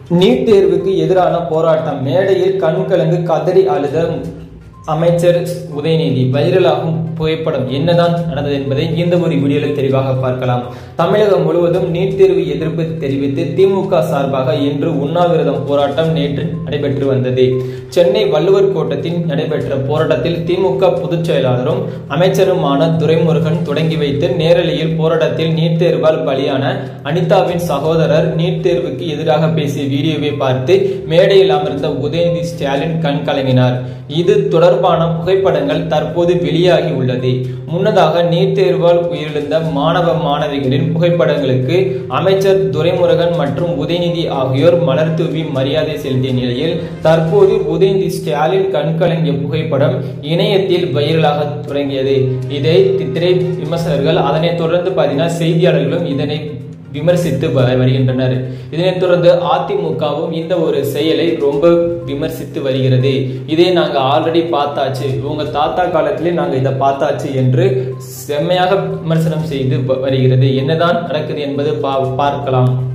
NEET தேர்வுக்கு எதிரான போராட்டம் மேடையில் கண்கலங்கு கதறி அழுத அமைச்சர் உதயநிதி வைரலாகும் புகைப்படம் என்னதான் நடந்தது என்பதை இந்த ஒரு வீடியோவில் தெளிவாக பார்க்கலாம் தமிழகம் முழுவதும் நீட் தேர்வு எதிர்ப்பு தெரிவித்து திமுக சார்பாக இன்று உண்ணாவிரதம் போராட்டம் நேற்று நடைபெற்று வந்தது சென்னை வள்ளுவர் கோட்டத்தில் நடைபெற்ற போராட்டத்தில் திமுக பொதுச் செயலாளரும் அமைச்சருமான துரைமுருகன் தொடங்கி வைத்து நேரலையில் போராட்டத்தில் நீட் தேர்வால் பலியான அனிதாவின் சகோதரர் நீட் தேர்வுக்கு எதிராக பேசிய வீடியோவை பார்த்து மேடையில் அமர்ந்த உதயநிதி ஸ்டாலின் கண் கலங்கினார் இது தொடர்பான புகைப்படங்கள் தற்போது வெளியாகி உள்ளது முன்னதாக நீட் தேர்வால் உயிரிழந்த மாணவ மாணவிகளின் புகைப்படங்களுக்கு அமைச்சர் துரைமுருகன் மற்றும் உதயநிதி ஆகியோர் மலர் தூவி மரியாதை செலுத்திய நிலையில் தற்போது உதயநிதி ஸ்டாலின் கண்கலங்கிய புகைப்படம் இணையத்தில் வைரலாக தொடங்கியது இதை திரை விமர்சகர்கள் அதனைத் தொடர்ந்து பார்த்தீங்கன்னா செய்தியாளர்களும் இதனை விமர்சித்து வருகின்றனர் இதனைத் தொடர்ந்து அதிமுகவும் இந்த ஒரு செயலை ரொம்ப விமர்சித்து வருகிறது இதை நாங்க ஆல்ரெடி பார்த்தாச்சு உங்க தாத்தா காலத்திலே நாங்க இதை பார்த்தாச்சு என்று செம்மையாக விமர்சனம் செய்து வருகிறது என்னதான் நடக்குது என்பது பார்க்கலாம்